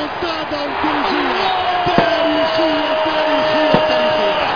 remontada تاريخية تاريخية تاريخية تاريخية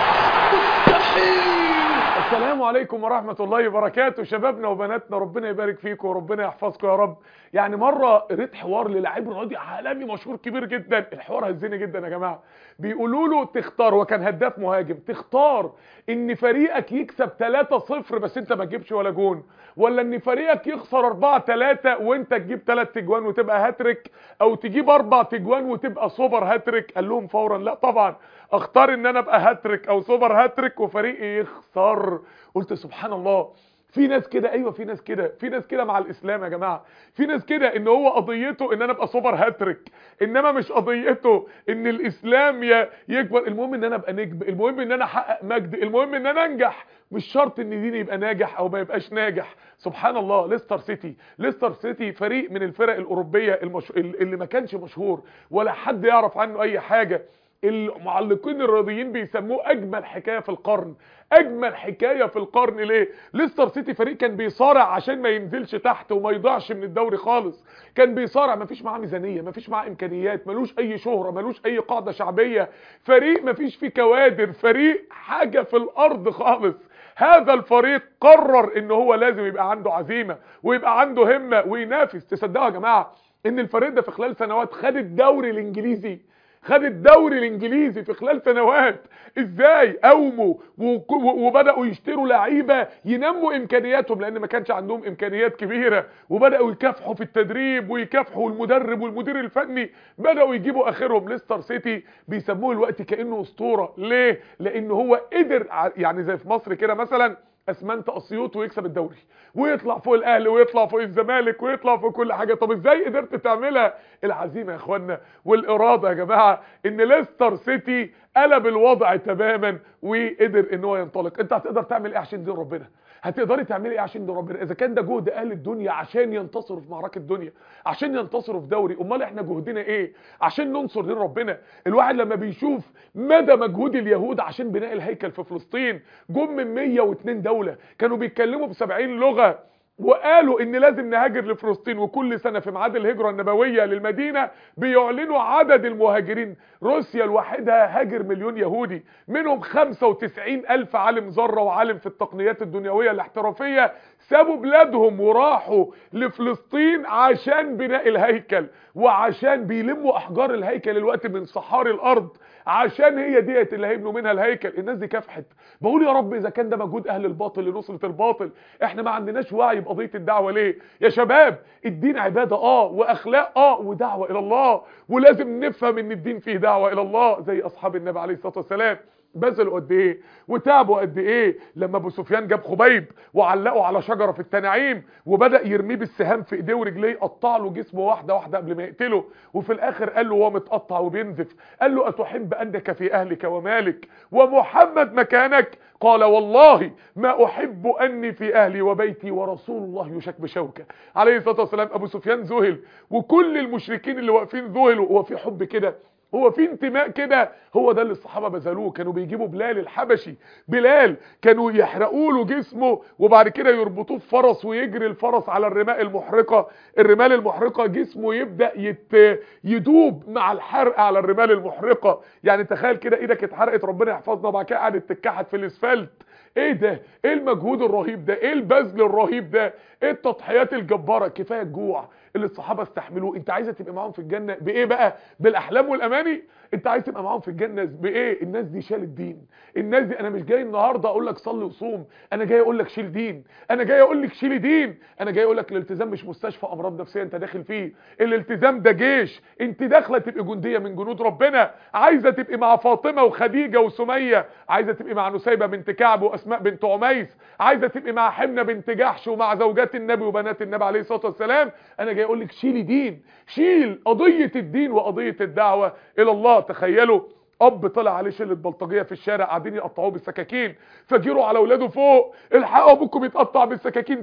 السلام عليكم ورحمة الله وبركاته شبابنا وبناتنا ربنا يبارك فيكم وربنا يحفظكم يا رب يعني مرة قريت حوار للاعب رياضي عالمي مشهور كبير جدا الحوار هزني جدا يا جماعة بيقولوا له تختار وكان هداف مهاجم تختار ان فريقك يكسب 3-0 بس انت ما تجيبش ولا جون ولا ان فريقك يخسر 4-3 وانت تجيب 3 تجوان وتبقى هاتريك او تجيب 4 تجوان وتبقى سوبر هاتريك قال لهم فورا لا طبعا اختار ان انا ابقى هاتريك او سوبر هاتريك وفريقي يخسر قلت سبحان الله في ناس كده ايوه في ناس كده في ناس كده مع الاسلام يا جماعه في ناس كده ان هو قضيته ان انا ابقى سوبر هاتريك انما مش قضيته ان الاسلام ي- يكبر المهم ان انا ابقى نجم المهم ان انا احقق مجد المهم ان انا انجح مش شرط ان ديني يبقى ناجح او ما يبقاش ناجح سبحان الله ليستر سيتي ليستر سيتي فريق من الفرق الاوروبيه المش... اللي ما كانش مشهور ولا حد يعرف عنه اي حاجه المعلقين الرياضيين بيسموه اجمل حكايه في القرن اجمل حكايه في القرن ليه ليستر سيتي فريق كان بيصارع عشان ما ينزلش تحت وما يضيعش من الدوري خالص كان بيصارع ما فيش معاه ميزانيه ما فيش معاه امكانيات ملوش اي شهره ملوش اي قاعده شعبيه فريق ما فيش فيه كوادر فريق حاجه في الارض خالص هذا الفريق قرر ان هو لازم يبقى عنده عزيمه ويبقى عنده همه وينافس تصدقوا يا جماعه ان الفريق ده في خلال سنوات خد الدوري الانجليزي خد الدوري الانجليزي في خلال سنوات ازاي قوموا وك- و- وبداوا يشتروا لعيبه ينموا امكانياتهم لان ما كانش عندهم امكانيات كبيره وبداوا يكافحوا في التدريب ويكافحوا المدرب والمدير الفني بداوا يجيبوا اخرهم ليستر سيتي بيسموه الوقت كانه اسطوره ليه لان هو قدر ع- يعني زي في مصر كده مثلا اسمنت اسيوط ويكسب الدوري ويطلع فوق الاهلي ويطلع فوق الزمالك ويطلع فوق كل حاجه طب ازاي قدرت تعملها العزيمه يا اخوانا والاراده يا جماعه ان ليستر سيتي قلب الوضع تماما وقدر ان هو ينطلق انت هتقدر تعمل ايه عشان دين ربنا هتقدري تعملي ايه عشان دين ربنا اذا كان ده جهد اهل الدنيا عشان ينتصروا في معركه الدنيا عشان ينتصروا في دوري امال احنا جهدنا ايه عشان ننصر دين ربنا الواحد لما بيشوف مدى مجهود اليهود عشان بناء الهيكل في فلسطين جم من 102 دوله كانوا بيتكلموا ب 70 لغه وقالوا ان لازم نهاجر لفلسطين وكل سنة في ميعاد الهجرة النبوية للمدينة بيعلنوا عدد المهاجرين روسيا لوحدها هاجر مليون يهودي منهم 95 الف عالم ذرة وعالم في التقنيات الدنيوية الاحترافية سابوا بلادهم وراحوا لفلسطين عشان بناء الهيكل وعشان بيلموا احجار الهيكل الوقت من صحاري الارض عشان هي ديت اللي هيبنوا منها الهيكل الناس دي كافحت بقول يا رب اذا كان ده مجهود اهل الباطل لنصرة الباطل احنا ما عندناش وعي بقضية الدعوة ليه يا شباب الدين عبادة اه واخلاق اه ودعوة الى الله ولازم نفهم ان الدين فيه دعوة الى الله زي اصحاب النبي عليه الصلاة والسلام بذلوا قد ايه وتعبوا قد ايه لما ابو سفيان جاب خبيب وعلقه على شجره في التنعيم وبدا يرميه بالسهام في ايديه ورجليه قطع له جسمه واحده واحده قبل ما يقتله وفي الاخر قال له وهو متقطع وبينزف قال له اتحب انك في اهلك ومالك ومحمد مكانك قال والله ما احب اني في اهلي وبيتي ورسول الله يشك بشوكه عليه الصلاه والسلام ابو سفيان ذهل وكل المشركين اللي واقفين ذهلوا هو في حب كده هو في انتماء كده هو ده اللي الصحابه بذلوه كانوا بيجيبوا بلال الحبشي بلال كانوا يحرقوا له جسمه وبعد كده يربطوه في فرس ويجري الفرس على الرماء المحرقه الرمال المحرقه جسمه يبدا يت... يدوب مع الحرق على الرمال المحرقه يعني تخيل كده ايدك اتحرقت ربنا يحفظنا وبعد كده قعدت تتكحت في الاسفلت ايه ده ايه المجهود الرهيب ده ايه البذل الرهيب ده ايه التضحيات الجباره كفايه الجوع اللي الصحابه استحملوه انت عايزه تبقى معاهم في الجنه بايه بقى بالاحلام والاماني انت عايز تبقى معاهم في الجنه بايه الناس دي شال الدين الناس دي انا مش جاي النهارده اقول لك صلي وصوم انا جاي اقول لك شيل دين انا جاي اقول لك شيلي دين انا جاي اقول لك الالتزام مش مستشفى امراض نفسيه انت داخل فيه الالتزام ده جيش انت داخله تبقى جنديه من جنود ربنا عايزه تبقى مع فاطمه وخديجه وسميه عايزه تبقى مع نسيبه بنت كعب واسماء بنت عميس عايزه تبقى مع حمنه بنت جحش ومع زوجات النبي وبنات النبي عليه الصلاه والسلام انا جاي اقول لك شيلي دين شيل قضيه الدين وقضيه الدعوه الى الله تخيلوا اب طلع عليه شله بلطجيه في الشارع قاعدين يقطعوه بالسكاكين فجروا على اولاده فوق الحقوا ابوكم يتقطع بالسكاكين تحت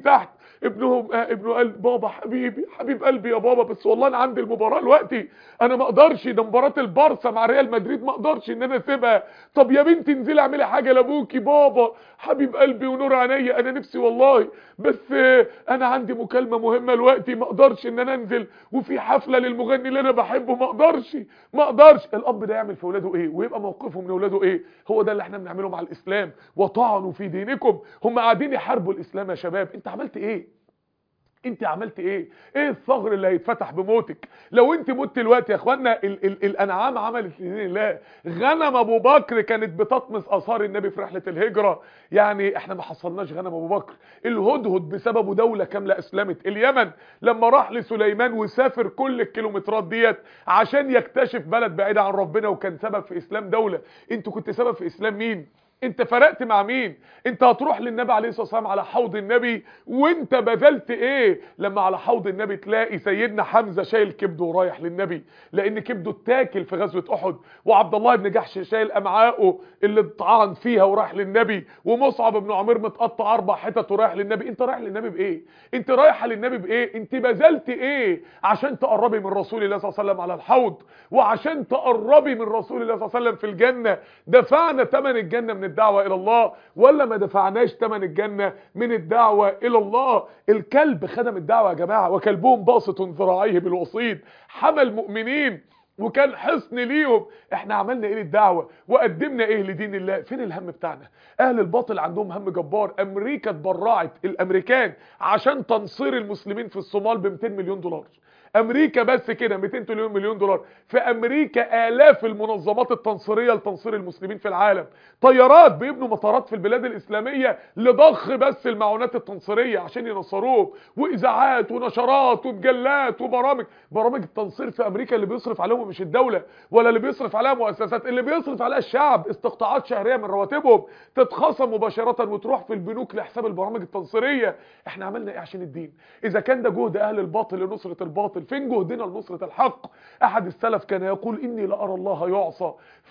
ابنهم آه ابنه قال بابا حبيبي حبيب قلبي يا بابا بس والله انا عندي المباراه دلوقتي انا ما اقدرش ده مباراه البارسا مع ريال مدريد ما اقدرش ان انا اسيبها طب يا بنتي انزلي اعملي حاجه لابوكي بابا حبيب قلبي ونور عينيا انا نفسي والله بس آه انا عندي مكالمه مهمه دلوقتي ما اقدرش ان انا انزل وفي حفله للمغني اللي انا بحبه ما اقدرش ما اقدرش الاب ده يعمل في اولاده ايه ويبقى موقفه من اولاده ايه هو ده اللي احنا بنعمله مع الاسلام وطعنوا في دينكم هم قاعدين يحاربوا الاسلام يا شباب انت عملت ايه انت عملت ايه ايه الثغر اللي هيتفتح بموتك لو انت مت دلوقتي يا اخوانا ال ال الانعام عملت لدين الله غنم ابو بكر كانت بتطمس اثار النبي في رحله الهجره يعني احنا ما حصلناش غنم ابو بكر الهدهد بسببه دوله كامله اسلمت اليمن لما راح لسليمان وسافر كل الكيلومترات ديت عشان يكتشف بلد بعيده عن ربنا وكان سبب في اسلام دوله انت كنت سبب في اسلام مين انت فرقت مع مين انت هتروح للنبي عليه الصلاه والسلام على حوض النبي وانت بذلت ايه لما على حوض النبي تلاقي سيدنا حمزه شايل كبده ورايح للنبي لان كبده اتاكل في غزوه احد وعبد الله بن جحش شايل امعائه اللي اتطعن فيها وراح للنبي ومصعب بن عمير متقطع اربع حتت ورايح للنبي انت رايح للنبي بايه انت رايحه للنبي بايه انت بذلت ايه عشان تقربي من رسول الله صلى الله عليه وسلم على الحوض وعشان تقربي من رسول الله صلى الله عليه وسلم في الجنه دفعنا ثمن الجنه من الدعوة الى الله ولا ما دفعناش ثمن الجنة من الدعوة الى الله الكلب خدم الدعوة يا جماعة وكلبهم باسط ذراعيه بالوصيد حمى المؤمنين وكان حصن ليهم احنا عملنا ايه للدعوه وقدمنا ايه لدين الله فين الهم بتاعنا اهل الباطل عندهم هم جبار امريكا اتبرعت الامريكان عشان تنصير المسلمين في الصومال ب 200 مليون دولار امريكا بس كده 200 مليون مليون دولار في امريكا الاف المنظمات التنصيريه لتنصير المسلمين في العالم طيارات بيبنوا مطارات في البلاد الاسلاميه لضخ بس المعونات التنصيريه عشان ينصروهم واذاعات ونشرات ومجلات وبرامج برامج التنصير في امريكا اللي بيصرف عليهم مش الدوله ولا اللي بيصرف عليها مؤسسات اللي بيصرف عليها الشعب استقطاعات شهريه من رواتبهم تتخصم مباشره وتروح في البنوك لحساب البرامج التنصيريه احنا عملنا ايه عشان الدين اذا كان ده جهد اهل الباطل لنصره الباطل فين جهدنا لنصرة الحق احد السلف كان يقول اني لارى الله يعصى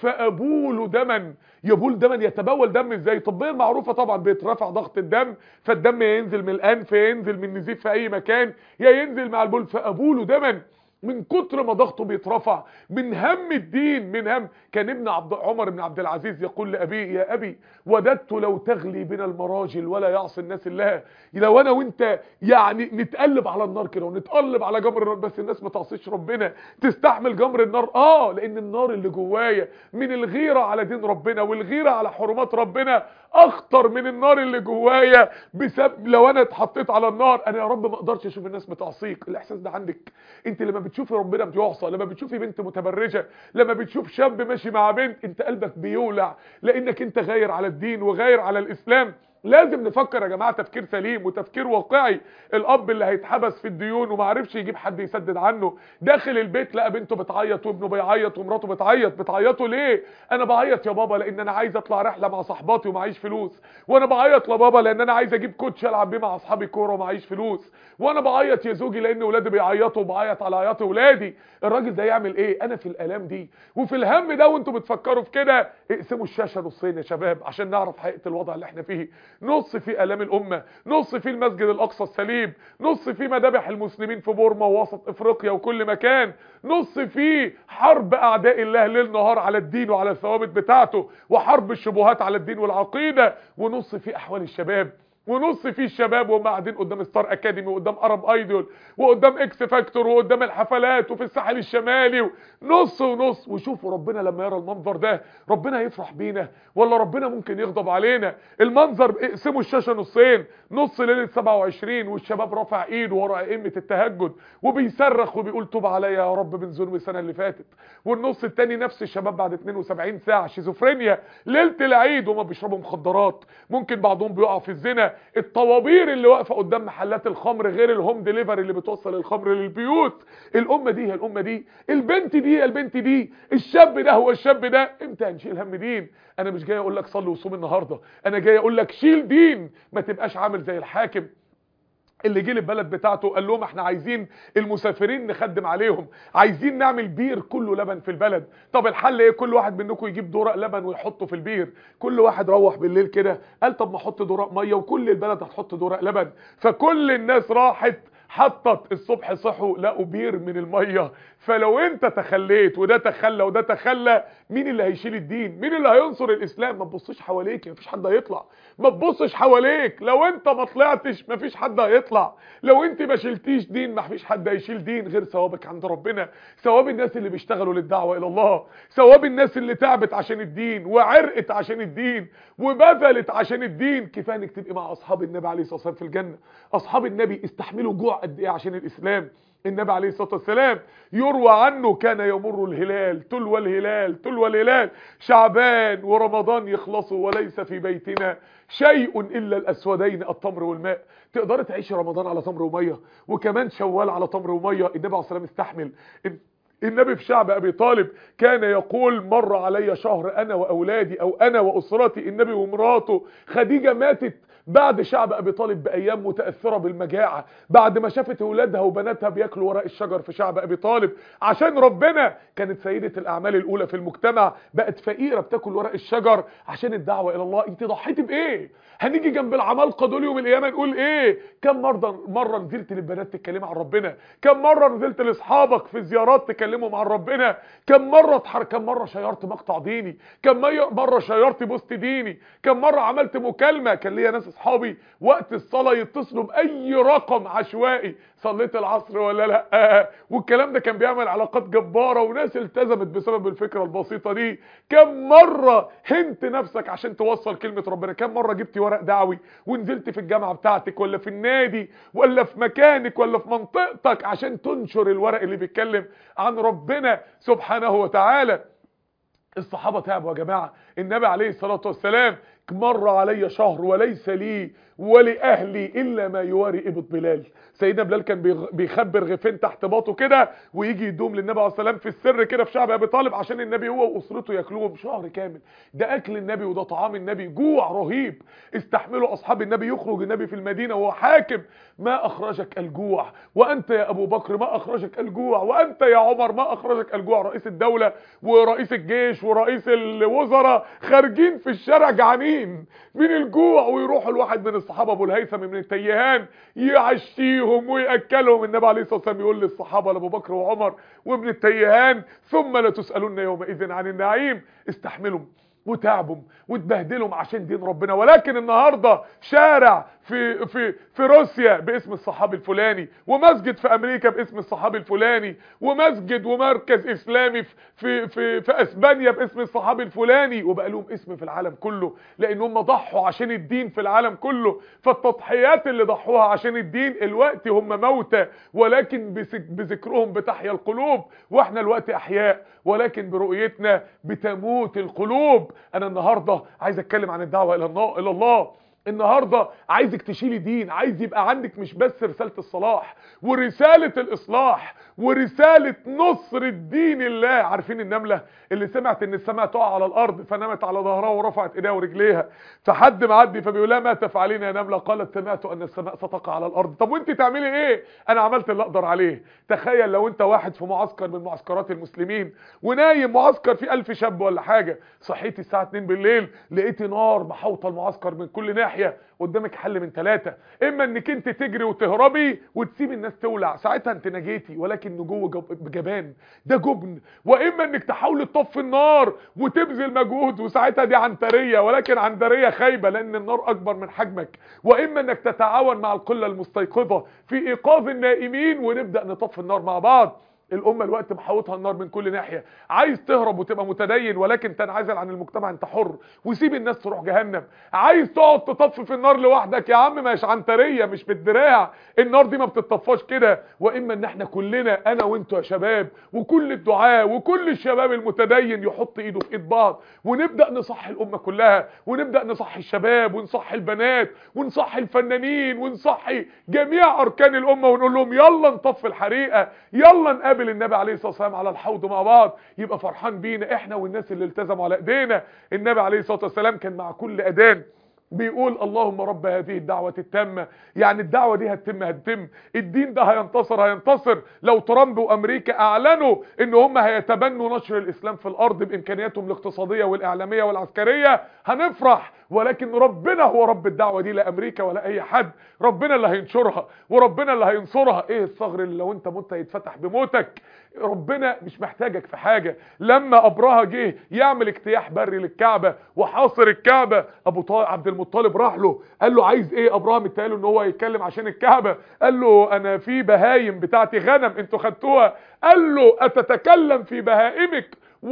فابول دما يبول دما يتبول دم ازاي طبيا معروفه طبعا بيترفع ضغط الدم فالدم ينزل من الانف ينزل من النزيف في اي مكان يا ينزل مع البول فابول دما من كتر ما ضغطه بيترفع من هم الدين من هم كان ابن عبد عمر بن عبد العزيز يقول لأبيه يا أبي وددت لو تغلي بنا المراجل ولا يعصي الناس الله لو أنا وانت يعني نتقلب على النار كده ونتقلب على جمر النار بس الناس ما تعصيش ربنا تستحمل جمر النار اه لأن النار اللي جوايا من الغيرة على دين ربنا والغيرة على حرمات ربنا اخطر من النار اللي جوايا بسبب لو انا اتحطيت على النار انا يا رب ما اقدرش اشوف الناس بتعصيك الاحساس ده عندك انت لما بتشوفي ربنا بيعصى لما بتشوفي بنت متبرجه لما بتشوف شاب ماشي مع بنت انت قلبك بيولع لانك انت غاير على الدين وغاير على الاسلام لازم نفكر يا جماعه تفكير سليم وتفكير واقعي الاب اللي هيتحبس في الديون وما عرفش يجيب حد يسدد عنه داخل البيت لقى بنته بتعيط وابنه بيعيط ومراته بتعيط بتعيطوا ليه انا بعيط يا بابا لان انا عايز اطلع رحله مع صاحباتي ومعيش فلوس وانا بعيط لبابا لان انا عايز اجيب كوتش العب بيه مع اصحابي كوره ومعيش فلوس وانا بعيط يا زوجي لان ولادي بيعيطوا وبعيط على عياط ولادي الراجل ده يعمل ايه انا في الالام دي وفي الهم ده وانتوا بتفكروا في كده اقسموا الشاشه نصين يا شباب عشان نعرف حقيقه الوضع اللي احنا فيه نص فيه الام الامه نص فيه المسجد الاقصى السليم نص فيه مذابح المسلمين في بورما ووسط افريقيا وكل مكان نص فيه حرب اعداء الله ليل نهار على الدين وعلى الثوابت بتاعته وحرب الشبهات على الدين والعقيده ونص فيه احوال الشباب ونص فيه الشباب وهم قاعدين قدام ستار اكاديمي وقدام ارب ايدول وقدام اكس فاكتور وقدام الحفلات وفي الساحل الشمالي نص ونص وشوفوا ربنا لما يرى المنظر ده ربنا هيفرح بينا ولا ربنا ممكن يغضب علينا المنظر اقسموا الشاشه نصين نص ليله 27 والشباب رافع ايده ورا ائمه التهجد وبيصرخ وبيقول توب عليا يا رب من ذنوب السنه اللي فاتت والنص التاني نفس الشباب بعد 72 ساعه شيزوفرينيا ليله العيد وهم بيشربوا مخدرات ممكن بعضهم بيقع في الزنا الطوابير اللي واقفه قدام محلات الخمر غير الهوم ديليفري اللي بتوصل الخمر للبيوت الامه دي هي الامه دي البنت دي هي البنت دي الشاب ده هو الشاب ده امتى هنشيل هم دين انا مش جاي اقول لك صلي وصوم النهارده انا جاي اقول لك شيل دين ما تبقاش عامل زي الحاكم اللي جه للبلد بتاعته قال لهم احنا عايزين المسافرين نخدم عليهم عايزين نعمل بير كله لبن في البلد طب الحل ايه كل واحد منكم يجيب دورق لبن ويحطه في البير كل واحد روح بالليل كده قال طب ما احط دورق ميه وكل البلد هتحط دورق لبن فكل الناس راحت حطت الصبح صحوا لقوا بير من الميه فلو انت تخليت وده تخلى وده تخلى مين اللي هيشيل الدين مين اللي هينصر الاسلام ما تبصش حواليك مفيش حد هيطلع ما تبصش حواليك لو انت ما طلعتش مفيش حد هيطلع لو انت ما شلتيش دين مفيش حد هيشيل دين غير ثوابك عند ربنا ثواب الناس اللي بيشتغلوا للدعوه الى الله ثواب الناس اللي تعبت عشان الدين وعرقت عشان الدين وبذلت عشان الدين كفايه انك تبقي مع اصحاب النبي عليه الصلاه والسلام في الجنه اصحاب النبي استحملوا جوع قد ايه عشان الاسلام النبي عليه الصلاة والسلام يروى عنه كان يمر الهلال تلو الهلال تلو الهلال شعبان ورمضان يخلصوا وليس في بيتنا شيء إلا الأسودين التمر والماء تقدر تعيش رمضان على تمر ومية وكمان شوال على تمر ومية النبي عليه الصلاة والسلام استحمل النبي في شعب أبي طالب كان يقول مر علي شهر أنا وأولادي أو أنا وأسرتي النبي ومراته خديجة ماتت بعد شعب ابي طالب بايام متاثره بالمجاعه بعد ما شافت اولادها وبناتها بياكلوا ورق الشجر في شعب ابي طالب عشان ربنا كانت سيده الاعمال الاولى في المجتمع بقت فقيره بتاكل ورق الشجر عشان الدعوه الى الله انت ضحيتي بايه هنيجي جنب العمالقه دول يوم القيامه نقول ايه كم مره مره نزلت للبنات تتكلمي عن ربنا كم مره نزلت لاصحابك في زيارات تكلمهم عن ربنا كم مره تحر كم مره شيرت مقطع ديني كم مره شيرت بوست ديني كم مره عملت مكالمه كان ليا ناس اصحابي وقت الصلاه يتصلوا باي رقم عشوائي صليت العصر ولا لا والكلام ده كان بيعمل علاقات جباره وناس التزمت بسبب الفكره البسيطه دي كم مره هنت نفسك عشان توصل كلمه ربنا كم مره جبتي ورق دعوي ونزلت في الجامعه بتاعتك ولا في النادي ولا في مكانك ولا في منطقتك عشان تنشر الورق اللي بيتكلم عن ربنا سبحانه وتعالى الصحابه تعبوا يا جماعه النبي عليه الصلاه والسلام مر علي شهر وليس لي ولأهلي إلا ما يواري إبط بلال سيدنا بلال كان بيخبر غفين تحت باطه كده ويجي يدوم للنبي عليه السلام في السر كده في شعب أبي طالب عشان النبي هو وأسرته ياكلوهم شهر كامل ده أكل النبي وده طعام النبي جوع رهيب استحملوا أصحاب النبي يخرج النبي في المدينة وهو حاكم ما أخرجك الجوع وأنت يا أبو بكر ما أخرجك الجوع وأنت يا عمر ما أخرجك الجوع رئيس الدولة ورئيس الجيش ورئيس الوزراء خارجين في الشارع جعانين من الجوع ويروحوا الواحد من الصحابه ابو الهيثم من التيهان يعشيهم وياكلهم النبي عليه الصلاه والسلام يقول للصحابه لابو بكر وعمر وابن التيهان ثم لتسالون يومئذ عن النعيم استحملوا وتعبوا وتبهدلهم عشان دين ربنا ولكن النهارده شارع في في في روسيا باسم الصحابي الفلاني ومسجد في امريكا باسم الصحابي الفلاني ومسجد ومركز اسلامي في في في, في اسبانيا باسم الصحابي الفلاني وبقى لهم اسم في العالم كله لان هم ضحوا عشان الدين في العالم كله فالتضحيات اللي ضحوها عشان الدين الوقت هم موتى ولكن بذكرهم بتحيا القلوب واحنا الوقت احياء ولكن برؤيتنا بتموت القلوب انا النهارده عايز اتكلم عن الدعوه الى الله الى الله النهاردة عايزك تشيلي دين عايز يبقى عندك مش بس رسالة الصلاح ورسالة الإصلاح ورسالة نصر الدين الله عارفين النملة اللي سمعت ان السماء تقع على الأرض فنامت على ظهرها ورفعت ايديها ورجليها فحد معدي فبيقول لها ما تفعلين يا نملة قالت سمعت ان السماء ستقع على الأرض طب وانت تعملي ايه انا عملت اللي اقدر عليه تخيل لو انت واحد في معسكر من معسكرات المسلمين ونايم معسكر فيه ألف شاب ولا حاجة صحيتي الساعة 2 بالليل لقيتي نار محوطة المعسكر من كل ناحية قدامك حل من ثلاثة اما انك انت تجري وتهربي وتسيب الناس تولع ساعتها انت نجيتي ولكن جوه جبان ده جبن واما انك تحاولي تطفي النار وتبذل مجهود وساعتها دي عنتريه ولكن عنتريه خايبه لان النار اكبر من حجمك واما انك تتعاون مع القله المستيقظه في ايقاظ النائمين ونبدا نطفي النار مع بعض الامه الوقت محوطها النار من كل ناحيه عايز تهرب وتبقى متدين ولكن تنعزل عن المجتمع انت حر وسيب الناس تروح جهنم عايز تقعد تطفي في النار لوحدك يا عم مش عنتريه مش بالدراع النار دي ما بتطفاش كده واما ان احنا كلنا انا وانتوا يا شباب وكل الدعاء وكل الشباب المتدين يحط ايده في ايد بعض ونبدا نصحي الامه كلها ونبدا نصحي الشباب ونصحي البنات ونصحي الفنانين ونصحي جميع اركان الامه ونقول لهم يلا نطفي الحريقه يلا نقابل نقابل النبي عليه الصلاه والسلام على الحوض مع بعض يبقى فرحان بينا احنا والناس اللي التزموا على ايدينا النبي عليه الصلاه والسلام كان مع كل اذان بيقول اللهم رب هذه الدعوة التامة يعني الدعوة دي هتتم هتتم الدين ده هينتصر هينتصر لو ترامب وامريكا اعلنوا ان هم هيتبنوا نشر الاسلام في الارض بامكانياتهم الاقتصادية والاعلامية والعسكرية هنفرح ولكن ربنا هو رب الدعوة دي لا امريكا ولا اي حد ربنا اللي هينشرها وربنا اللي هينصرها ايه الثغر اللي لو انت مت هيتفتح بموتك ربنا مش محتاجك في حاجة لما ابرهة جه يعمل اجتياح بري للكعبة وحاصر الكعبة ابو طالب عبد المطلب راح له قال له عايز ايه ابراهيم اداله ان هو يتكلم عشان الكعبة قال له انا في بهايم بتاعتي غنم انتوا خدتوها قال له اتتكلم في بهائمك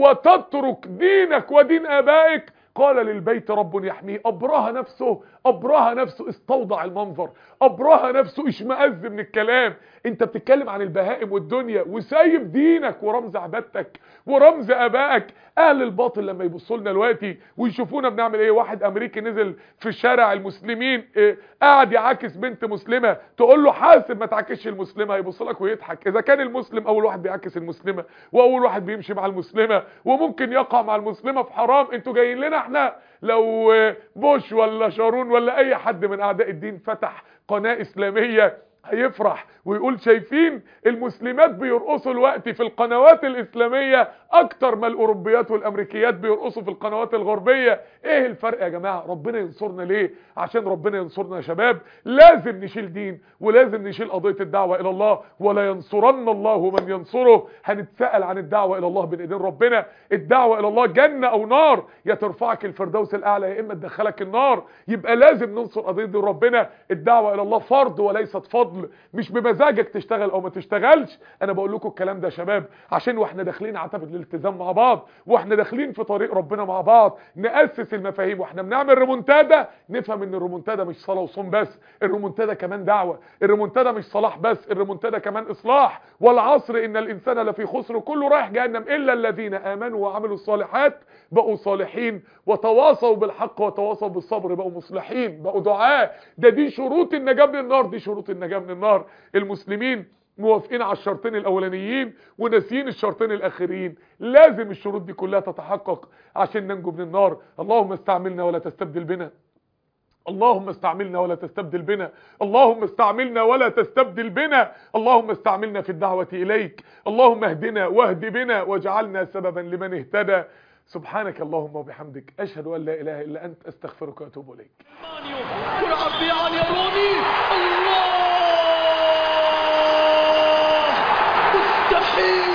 وتترك دينك ودين ابائك قال للبيت رب يحميه أبرهة نفسه أبرهة نفسه استوضع المنظر أبرهة نفسه اشمئز من الكلام انت بتتكلم عن البهائم والدنيا وسايب دينك ورمز عبادتك ورمز ابائك اهل الباطل لما يبصوا لنا دلوقتي ويشوفونا بنعمل ايه واحد امريكي نزل في شارع المسلمين إيه قاعد يعاكس بنت مسلمه تقول له حاسب ما تعاكسش المسلمه هيبص لك ويضحك اذا كان المسلم اول واحد بيعاكس المسلمه واول واحد بيمشي مع المسلمه وممكن يقع مع المسلمه في حرام انتوا جايين لنا احنا لو بوش ولا شارون ولا اي حد من اعداء الدين فتح قناه اسلاميه هيفرح ويقول شايفين المسلمات بيرقصوا الوقت في القنوات الإسلامية أكتر ما الأوروبيات والأمريكيات بيرقصوا في القنوات الغربية إيه الفرق يا جماعة ربنا ينصرنا ليه عشان ربنا ينصرنا يا شباب لازم نشيل دين ولازم نشيل قضية الدعوة إلى الله ولا ينصرن الله من ينصره هنتسأل عن الدعوة إلى الله بين إيدين ربنا الدعوة إلى الله جنة أو نار يا ترفعك الفردوس الأعلى يا إما تدخلك النار يبقى لازم ننصر قضية دين ربنا الدعوة إلى الله فرض وليست فضل مش بمزاجك تشتغل او ما تشتغلش انا بقول لكم الكلام ده يا شباب عشان واحنا داخلين عتبه الالتزام مع بعض واحنا داخلين في طريق ربنا مع بعض ناسس المفاهيم واحنا بنعمل ريمونتادا نفهم ان الريمونتادا مش صلاه وصوم بس الريمونتادا كمان دعوه الريمونتادا مش صلاح بس الريمونتادا كمان اصلاح والعصر ان الانسان لفي خسر كله رايح جهنم الا الذين امنوا وعملوا الصالحات بقوا صالحين وتواصوا بالحق وتواصوا بالصبر بقوا مصلحين بقوا دعاء ده دي شروط النجاه من النار دي شروط النجاه من النار المسلمين موافقين على الشرطين الاولانيين وناسيين الشرطين الاخرين لازم الشروط دي كلها تتحقق عشان ننجو من النار اللهم استعملنا ولا تستبدل بنا اللهم استعملنا ولا تستبدل بنا اللهم استعملنا ولا تستبدل بنا اللهم استعملنا في الدعوة إليك اللهم اهدنا واهد بنا واجعلنا سببا لمن اهتدى سبحانك اللهم وبحمدك أشهد أن لا إله إلا أنت أستغفرك وأتوب إليك يلعب بيان يروني الله مستحيل